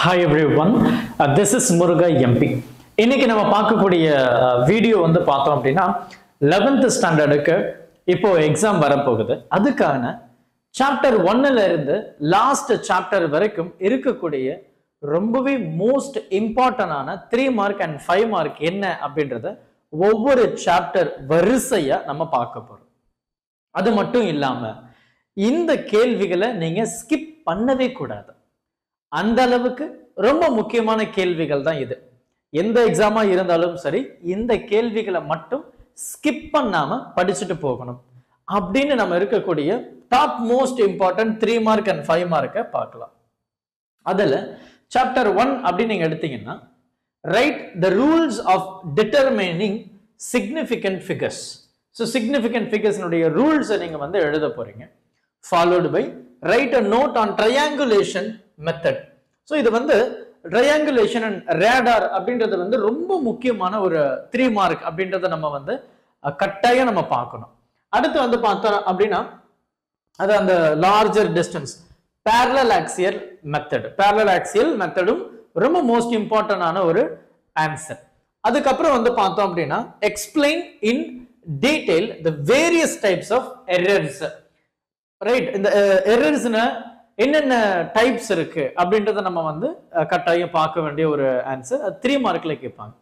hi everyone this is Muruga MP இன்னைக்கு நம்ம பார்க்கக்கூடிய வீடியோ வந்து பார்த்தோம் அப்படின்னா லெவன்த் ஸ்டாண்டர்டுக்கு இப்போ எக்ஸாம் வரப்போகுது அதுக்கான சாப்டர் ஒன்னுல இருந்து லாஸ்ட் சாப்டர் வரைக்கும் இருக்கக்கூடிய ரொம்பவே மோஸ்ட் இம்பார்ட்டன்டான three mark and five mark என்ன அப்படின்றத ஒவ்வொரு சாப்டர் வரிசையா நம்ம பார்க்க போறோம் அது மட்டும் இல்லாம இந்த கேள்விகளை நீங்க ஸ்கிப் பண்ணவே கூடாது அந்த அளவுக்கு ரொம்ப முக்கியமான கேள்விகள் தான் இது எந்த எக்ஸாமா இருந்தாலும் சரி இந்த கேள்விகளை மட்டும் ஸ்கிப் பண்ணாம படிச்சுட்டு போகணும் அப்படின்னு நம்ம இருக்கக்கூடிய top most important three mark and five மார்க்கை பார்க்கலாம் அதுல சாப்டர் ஒன் அப்படின்னு நீங்க எடுத்தீங்கன்னா right the rules of determining significant figures so significant ஃபிகர்ஸ்னுடைய ரூல்ஸை நீங்க வந்து எழுத போறீங்க followed by right a note on triangulation method so இது வந்து ட்ரையாங்குலேஷன் அண்ட் ரேடார் அப்படின்றது வந்து ரொம்ப முக்கியமான ஒரு த்ரீ மார்க் அப்படின்றத நம்ம வந்து அஹ், கட்டாயம் நம்ம பார்க்கணும் அடுத்து வந்து பார்த்தோம் அப்படின்னா அது அந்த larger distance parallel axial method parallel axial மெத்தடும் ரொம்ப மோஸ்ட் இம்பார்ட்டன்டான ஒரு ஆன்சர் அதுக்கப்புறம் வந்து பார்த்தோம் அப்படின்னா explain in detail the various types of errors right இந்த எரர்ஸ்னா என்னென்ன டைப்ஸ் இருக்கு அப்படின்றத நம்ம வந்து அஹ், கட்டாயம் பார்க்க வேண்டிய ஒரு ஆன்சர் அது த்ரீ மார்க்ல கேட்பாங்க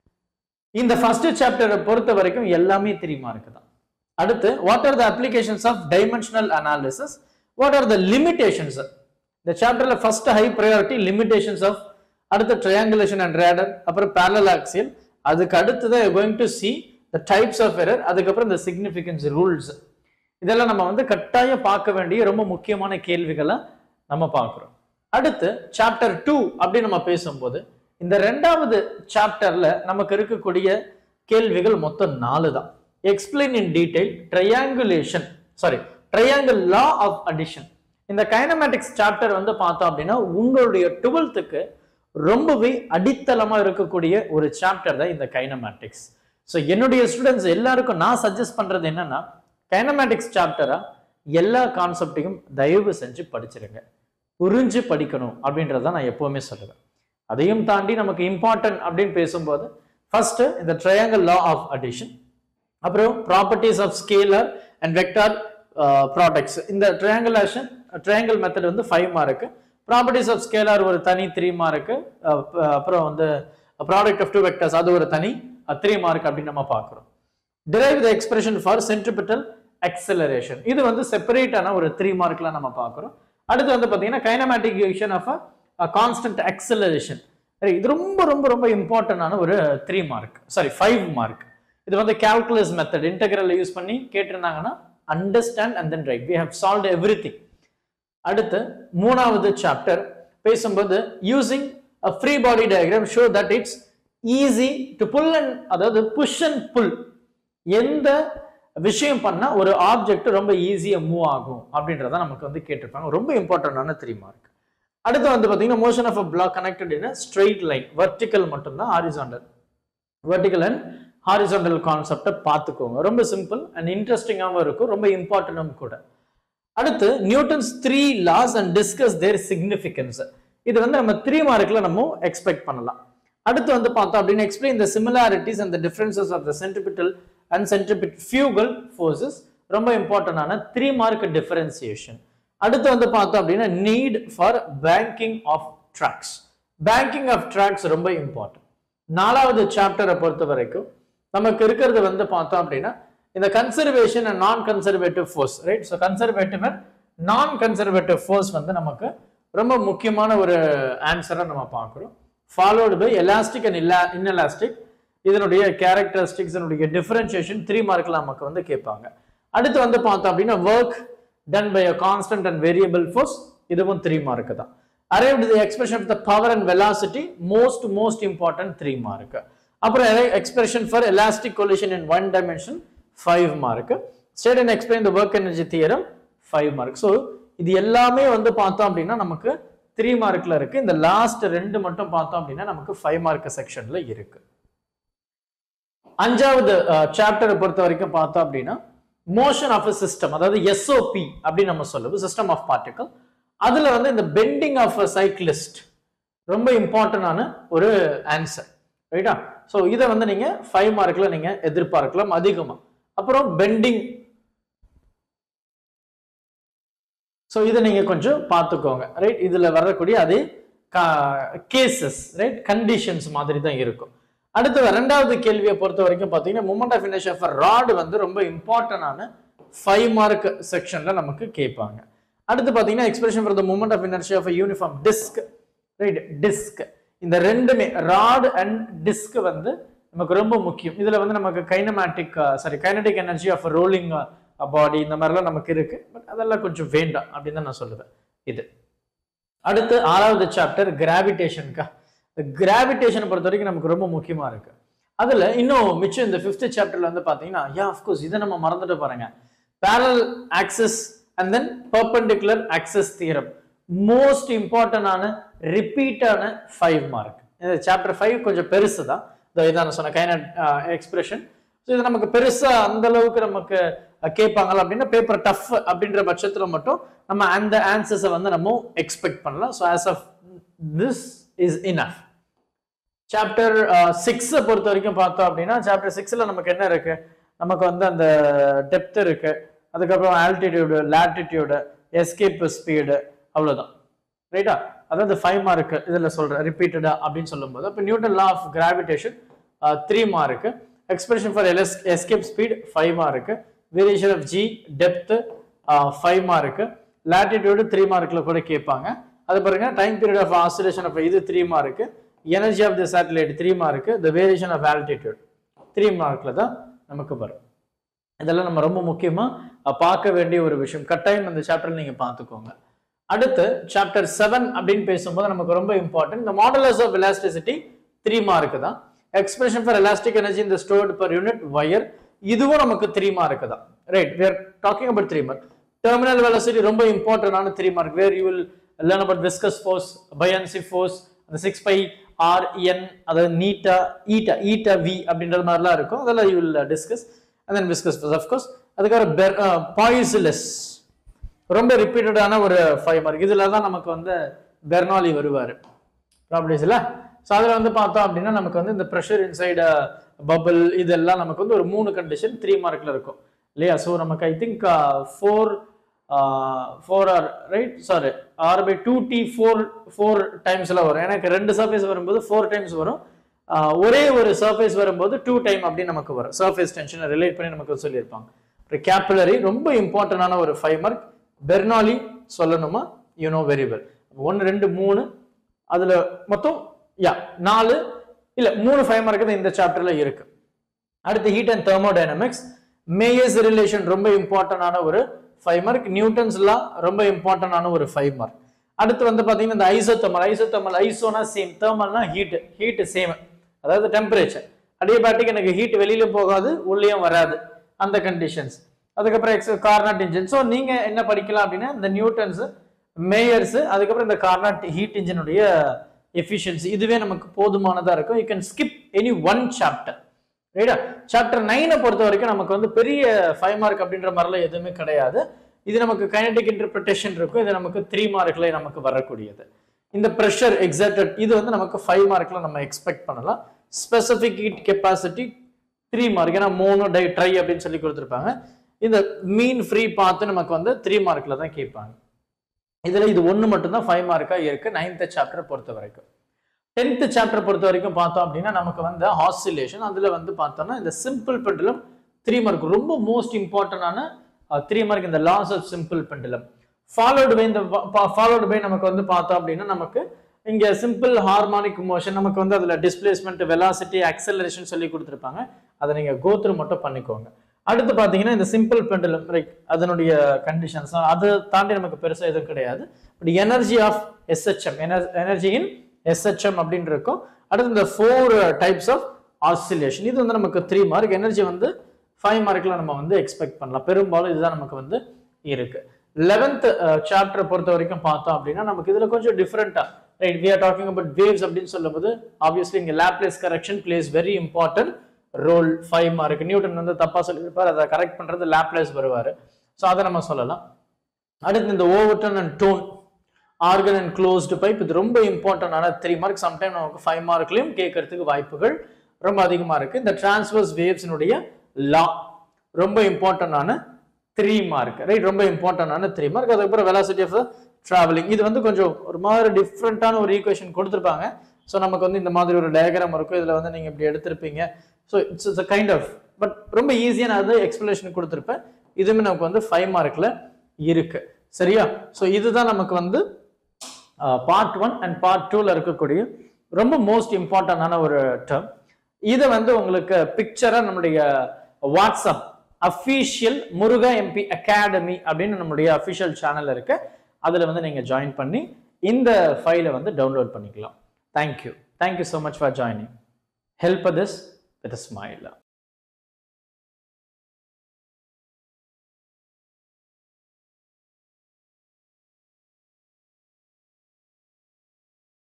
இந்த ஃபர்ஸ்ட் சாப்டரை பொறுத்த வரைக்கும் எல்லாமே த்ரீ மார்க் தான் அடுத்து what are the applications of dimensional analysis what are the limitations இந்த சாப்டர்ல first high priority limitations of அடுத்து ட்ரையாங்குலேஷன் அண்ட் ரேடர் அப்புறம் parallel axial அதுக்கு அடுத்தது going to see the types of error அதுக்கப்புறம் இந்த சிக்னிஃபிகன்ஸ் ரூல்ஸ் இதெல்லாம் நம்ம வந்து கட்டாயம் பார்க்க வேண்டிய ரொம்ப முக்கியமான கேள்விகளை நம்ம பார்க்குறோம் அடுத்து சாப்டர் டூ அப்படின்னு நம்ம பேசும்போது இந்த ரெண்டாவது சாப்டர்ல நமக்கு இருக்கக்கூடிய கேள்விகள் மொத்தம் நாலு தான் explain in detail triangulation sorry triangle law of addition இந்த கைனமேட்டிக்ஸ் சாப்டர் வந்து பார்த்தோம் அப்படின்னா உங்களுடைய டுவெல்த்துக்கு ரொம்பவே அடித்தளமா இருக்கக்கூடிய ஒரு சாப்டர் தான் இந்த கைனமேட்டிக்ஸ் ஸோ என்னுடைய ஸ்டூடெண்ட்ஸ் எல்லாருக்கும் நான் சஜஸ்ட் பண்றது என்னன்னா கைனமேட்டிக்ஸ் சாப்டரா எல்லா கான்செப்டையும் தயவு செஞ்சு படிச்சிருங்க புரிஞ்சு படிக்கணும் அப்படின்றத நான் எப்பவுமே சொல்லுவேன் அதையும் தாண்டி நமக்கு இம்பார்ட்டன்ட் அப்படின்னு பேசும்போது ஃபர்ஸ்ட் இந்த ட்ரையாங்கிள் லா ஆஃப் அடிஷன் அப்புறம் properties of scalar and vector products இந்த ட்ரையாங்குலேஷன் ட்ரையாங்கிள் மெத்தட் வந்து ஃபைவ் மார்க்கு ப்ராப்பர்ட்டிஸ் ஆஃப் ஸ்கேலார் ஒரு தனி த்ரீ மார்க்கு அப்புறம் வந்து ப்ராடக்ட் ஆஃப் டூ வெக்டர்ஸ் அது ஒரு தனி த்ரீ மார்க் அப்படின்னு நம்ம பார்க்குறோம் derive the expression for centripetal acceleration இது வந்து செப்பரேட்டான ஒரு த்ரீ மார்க்ல நம்ம பார்க்குறோம் அடுத்து வந்து பார்த்தீங்கன்னா kinematic equation of a constant acceleration இது ரொம்ப ரொம்ப ரொம்ப இம்பார்ட்டன்டான ஒரு three mark sorry five mark இது வந்து கால்குலஸ் மெத்தட் இன்டெகிரல் யூஸ் பண்ணி கேட்டிருந்தாங்கன்னா understand and then right we how solve everything அடுத்து மூணாவது சாப்டர் பேசும்போது using a free body diagram show that it's easy to pull and அதாவது push and pull எந்த விஷயம் பண்ணா ஒரு ஆப்ஜெக்ட் ரொம்ப ஈஸியா மூவ் ஆகும் அப்படின்றத நமக்கு வந்து கேட்டிருப்பாங்க ரொம்ப இம்பார்ட்டன்டான த்ரீ மார்க் அடுத்து வந்து பாத்தீங்கன்னா motion of a block connected in straight line vertical மட்டும்தான் ஹாரிசாண்டல் வெர்டிக்கல் அண்ட் ஹாரிசாண்டல் கான்செப்டை பார்த்துக்கோங்க ரொம்ப சிம்பிள் அண்ட் இன்ட்ரெஸ்டிங்காகவும் இருக்கும் ரொம்ப இம்பார்ட்டன்டும் கூட அடுத்து Newton's three laws and discuss their significance இது வந்து நம்ம த்ரீ மார்க்ல நம்ம எக்ஸ்பெக்ட் பண்ணலாம் அடுத்து வந்து பார்த்தோம் அப்படின்னு explain the similarities and the differences of the centripetal and centrifugal forces ரொம்ப இம்பார்ட்டன்டான த்ரீ மார்க் டிஃபரன்சியேஷன் அடுத்து வந்து பார்த்தோம் அப்படின்னா need for banking of tracks banking of tracks ரொம்ப இம்பார்ட்டன்ட் நாலாவது சாப்டரை பொறுத்த வரைக்கும் நமக்கு இருக்கிறது வந்து பார்த்தோம் அப்படின்னா இந்த conservation and non conservative force right so conservative and non conservative force வந்து நமக்கு ரொம்ப முக்கியமான ஒரு ஆன்சரை நம்ம பார்க்குறோம் ஃபாலோடு பை எலாஸ்டிக் அண்ட் இல்லா இன்எலாஸ்டிக் இதனுடைய கேரக்டரிஸ்டிக்ஸ் இதனுடைய டிஃபரன்சியேஷன் த்ரீ மார்க்ல நமக்கு வந்து கேட்பாங்க அடுத்து வந்து பார்த்தோம் அப்படின்னா work done by a constant and variable force இதுவும் த்ரீ மார்க் தான் arrived the expression of the power and velocity most most important three mark அப்புறம் expression for elastic collision in one dimension five mark state and explain the work energy theorem five mark so இது எல்லாமே வந்து பார்த்தோம் அப்படின்னா நமக்கு three மார்க்ல இருக்கு இந்த last ரெண்டு மட்டும் பார்த்தோம் அப்படின்னா நமக்கு ஃபைவ் மார்க் செக்ஷன்ல இருக்கு அஞ்சாவது சாப்டரை பொறுத்த வரைக்கும் பார்த்தோம் அப்படின்னா மோஷன் ஆஃப் சிஸ்டம் அதாவது எஸ்ஓபி அப்படின்னு நம்ம சொல்லுவோம் சிஸ்டம் ஆஃப் பார்ட்டிகல் அதுல வந்து இந்த பெண்டிங் ஆஃப் அ சைக்கிளிஸ்ட் ரொம்ப இம்பார்ட்டன்டான ஒரு ஆன்சர் ரைட்டா ஸோ இதை வந்து நீங்க ஃபைவ் மார்க்ல நீங்க எதிர்பார்க்கலாம் அதிகமா அப்புறம் பெண்டிங் ஸோ இதை நீங்க கொஞ்சம் பார்த்துக்கோங்க ரைட் இதுல வரக்கூடிய அதே கேசஸ் ரைட் கண்டிஷன்ஸ் மாதிரி தான் இருக்கும் அடுத்து ரெண்டாவது கேள்வியை பொறுத்த வரைக்கும் பார்த்தீங்கன்னா moment of inertia for rod வந்து ரொம்ப இம்பார்ட்டன்டான ஃபைவ் மார்க் செக்ஷன்ல நமக்கு கேட்பாங்க அடுத்து பார்த்தீங்கன்னா expression for the moment of inertia of uniform disc right disc இந்த ரெண்டுமே ராட் அண்ட் டிஸ்க் வந்து நமக்கு ரொம்ப முக்கியம் இதுல வந்து நமக்கு kinematic sorry kinetic energy of rolling body இந்த மாதிரிலாம் நமக்கு இருக்கு பட் அதெல்லாம் கொஞ்சம் வேண்டாம் அப்படின்னு தான் நான் சொல்லுவேன் இது அடுத்து ஆறாவது சாப்டர் கிராவிடேஷனுக்கா கிராவிடேஷனை பொறுத்த வரைக்கும் நமக்கு ரொம்ப முக்கியமா இருக்கு அதுல இன்னும் மிச்சம் இந்த ஃபிஃப்த் சாப்டர்ல வந்து பாத்தீங்கன்னா யா அஃப்கோர்ஸ் இதை நம்ம மறந்துட்டு பாருங்க parallel axis and then perpendicular axis theorem most இம்பார்ட்டன்டான ரிப்பீட்டான ஃபைவ் மார்க் இந்த சாப்டர் ஃபைவ் கொஞ்சம் பெருசு தான் இதோ இதான் நான் சொன்ன கைன எக்ஸ்பிரஷன் ஸோ இது நமக்கு பெருசா அந்த அளவுக்கு நமக்கு கேட்பாங்களா அப்படின்னா பேப்பர் டஃப் அப்படின்ற பட்சத்துல மட்டும் நம்ம அந்த ஆன்சர்ஸை வந்து நம்ம எக்ஸ்பெக்ட் பண்ணலாம் so as of this is enough chapter சிக்ஸை பொறுத்த வரைக்கும் பார்த்தோம் அப்படின்னா சாப்டர் சிக்ஸில் நமக்கு என்ன இருக்கு நமக்கு வந்து அந்த டெப்த் இருக்கு அதுக்கப்புறம் ஆல்டிடியூடு லாட்டிடியூடு எஸ்கேப் ஸ்பீடு அவ்வளோதான் ரைட்டா அதாவது ஃபைவ் மார்க் இதில் சொல்கிறேன் ரிப்பீட்டடா அப்படின்னு சொல்லும்போது அப்போ Newton law of gravitation three mark expression for LS escape speed five mark variation of g depth five mark latitude three மார்க்கில் கூட கேட்பாங்க அது பாருங்க time period of oscillation of இது three mark energy of the satellite three mark the variation of altitude three மார்க்கில் தான் நமக்கு வரும் இதெல்லாம் நம்ம ரொம்ப முக்கியமாக பார்க்க வேண்டிய ஒரு விஷயம் கட்டாயம் அந்த சாப்டர் நீங்கள் பார்த்துக்கோங்க அடுத்து சாப்டர் செவன் அப்படின்னு பேசும்போது நமக்கு ரொம்ப இம்பார்ட்டன்ட் இந்த modulus of elasticity three mark தான் எக்ஸ்பிரஷன் ஃபார் எலாஸ்டிக் எனர்ஜி இந்த ஸ்டோர்ட் பர் யூனிட் வயர் இதுவும் நமக்கு த்ரீ மார்க் தான் right we are talking about three mark terminal velocity ரொம்ப இம்பார்ட்டன்டான three mark where you will learn about viscous force buoyancy force அந்த six pi r n அதாவது நீட்டா eta eta v அப்படின்ற மாதிரிலாம் இருக்கும் அதெல்லாம் you will discuss and then viscous force of course அதுக்கப்புறம் பாய்ஸ்லெஸ் ரொம்ப ரிப்பீட்டடான ஒரு ஃபைவ் மார்க் இதுல தான் நமக்கு வந்து பெர்னாலி வருவார் ப்ராப்பர்ட்டிஸ்ல ஸோ அதில் வந்து பார்த்தோம் அப்படின்னா நமக்கு வந்து இந்த ப்ரெஷர் இன்சைடு பபிள் இதெல்லாம் நமக்கு வந்து ஒரு மூணு கண்டிஷன் த்ரீ மார்க்ல இருக்கும் இல்லையா ஸோ நமக்கு I think four four r right sorry r by two t four four டைம்ஸ்ல வரும் எனக்கு ரெண்டு சர்ஃபேஸ் வரும்போது ஃபோர் டைம்ஸ் வரும் ஆஹ் ஒரே ஒரு சர்ஃபேஸ் வரும்போது டூ டைம் அப்படின்னு நமக்கு வரும் சர்ஃபேஸ் டென்ஷனை ரிலேட் பண்ணி நமக்கு சொல்லியிருப்பாங்க கேப்புலரி ரொம்ப இம்பார்ட்டண்டான ஒரு ஃபைவ் மார்க் பெர்னாலி சொல்லணுமா யூ நோ வெரி வெல் ஒன்று ரெண்டு மூணு அதுல மொத்தம் யா நாலு இல்ல மூணு ஃபைவ் மார்க் தான் இந்த சாப்டர்ல இருக்கு அடுத்து heat and thermodynamics Mayer's relation ரொம்ப இம்பார்ட்டன்டான ஒரு ஃபைவ் மார்க் நியூட்டன்ஸ் லா ரொம்ப இம்பார்ட்டன்டான ஒரு ஃபைவ் மார்க் அடுத்து வந்து பாத்தீங்கன்னா இந்த ஐசோதர்மல் ஐசோதர்மல் ஐசோனா சேம் தெர்மல்னா ஹீட் ஹீட் சேம் அதாவது டெம்பரேச்சர் அடியபாட்டிக் எனக்கு ஹீட் வெளியில போகாது உள்ளேயும் வராது அந்த கண்டிஷன்ஸ் அதுக்கப்புறம் எக்ஸ் கார்னட் இன்ஜின் ஸோ நீங்க என்ன படிக்கலாம் அப்படின்னா இந்த நியூட்டன்ஸ் மேயர்ஸ் அதுக்கப்புறம் இந்த கார்னட் ஹீட் இன்ஜினுடைய எஃபிஷியன்சி இதுவே நமக்கு போதுமானதா இருக்கும் you can skip any one chapter ரைட்டா சாப்டர் நைனை பொறுத்த வரைக்கும் நமக்கு வந்து பெரிய ஃபைவ் மார்க் அப்படின்ற மாதிரிலாம் எதுவுமே கிடையாது இது நமக்கு கைனடிக் இன்டர்பிரிட்டேஷன் இருக்கும் இது நமக்கு த்ரீ மார்க்ல நமக்கு வரக்கூடியது இந்த ப்ரெஷர் எக்ஸாக்டட் இது வந்து நமக்கு ஃபைவ் மார்க்ல நம்ம எக்ஸ்பெக்ட் பண்ணலாம் specific heat capacity three mark ஏன்னா மூணு டை ட்ரை அப்படின்னு சொல்லி கொடுத்துருப்பாங்க இந்த மீன் ஃப்ரீ பார்த்து நமக்கு வந்து த்ரீ மார்க்ல தான் கேட்பாங்க இதுல இது ஒன்று மட்டும்தான் ஃபைவ் மார்க்கா இருக்கு நைன்த் சாப்டர் பொறுத்த வரைக்கும் டென்த் சாப்டர் பொறுத்த வரைக்கும் பார்த்தோம் அப்படின்னா நமக்கு வந்து ஆசிலேஷன் அதுல வந்து பார்த்தோம்னா இந்த சிம்பிள் பெண்டுலம் த்ரீ மார்க் ரொம்ப மோஸ்ட் இம்பார்ட்டன்டான த்ரீ மார்க் இந்த laws of simple pendulum followed by இந்த ஃபாலோடு பை நமக்கு வந்து பார்த்தோம் அப்படின்னா நமக்கு இங்க சிம்பிள் ஹார்மானிக் மோஷன் நமக்கு வந்து அதுல டிஸ்பிளேஸ்மெண்ட் வெலாசிட்டி அக்சலரேஷன் சொல்லி கொடுத்துருப்பாங்க அதை நீங்க கோத்ரூ மட்டும் பண்ணிக்கோங்க அடுத்து பாத்தீங்கன்னா இந்த சிம்பிள் பெண்டுலம் லைக் அதனுடைய கண்டிஷன்ஸ் அதை தாண்டி நமக்கு பெருசா எதுவும் கிடையாது but energy of SHM energy in SHM அப்படின்னு இருக்கும் அடுத்து இந்த ஃபோர் டைப்ஸ் ஆஃப் ஆசிலேஷன் இது வந்து நமக்கு த்ரீ மார்க் எனர்ஜி வந்து ஃபைவ் மார்க்ல நம்ம வந்து எக்ஸ்பெக்ட் பண்ணலாம் பெரும்பாலும் இதுதான் நமக்கு வந்து இருக்கு லெவன்த் சாப்டர் பொறுத்த வரைக்கும் பார்த்தோம் அப்படின்னா நமக்கு இதுல கொஞ்சம் டிஃப்ரெண்டா right we are talking about waves அப்படின்னு சொல்லும்போது ஆப்வியஸ்லி இங்க Laplace correction plays very important role five mark Newton வந்து தப்பா சொல்லியிருப்பார் அதை கரெக்ட் பண்றது லேப்லேஸ் வருவார் ஸோ அதை நம்ம சொல்லலாம் அடுத்து இந்த overtone and tone organ and closed pipe இது ரொம்ப இம்பார்ட்டன்டான த்ரீ மார்க் சம்டைம் நமக்கு ஃபைவ் மார்க்லையும் கேட்கறதுக்கு வாய்ப்புகள் ரொம்ப அதிகமாக இருக்கு இந்த டிரான்ஸ்வர்ஸ் வேவ்ஸினுடைய லா ரொம்ப இம்பார்ட்டன்டான த்ரீ மார்க் ரைட் ரொம்ப இம்பார்ட்டன்டான த்ரீ மார்க் அதுக்கப்புறம் வெலாசிட்டி ஆஃப் டிராவலிங் இது வந்து கொஞ்சம் ஒரு மாதிரி டிஃப்ரெண்ட்டான ஒரு ஈக்குவேஷன் கொடுத்துருப்பாங்க ஸோ நமக்கு வந்து இந்த மாதிரி ஒரு டயக்ராம் இருக்கும் இதில் வந்து நீங்கள் இப்படி எடுத்திருப்பீங்க so it's it's a kind of but ரொம்ப ஈஸியாக நான் அது எக்ஸ்பிளேஷன் கொடுத்துருப்பேன் இதுவுமே நமக்கு வந்து ஃபைவ் மார்க்கில் இருக்கு சரியா ஸோ இதுதான் நமக்கு வந்து பார்ட் ஒன் அண்ட் பார்ட் டூவில் இருக்கக்கூடிய ரொம்ப மோஸ்ட் இம்பார்ட்டண்டான ஒரு டேர்ம் இதை வந்து உங்களுக்கு பிக்சராக நம்முடைய WhatsApp official Muruga MP academy அப்படின்னு நம்மளுடைய அஃபிஷியல் சேனல் இருக்கு அதில் வந்து நீங்கள் ஜாயின் பண்ணி இந்த ஃபைலை வந்து டவுன்லோட் பண்ணிக்கலாம் thank you thank you so much for joining help this with smile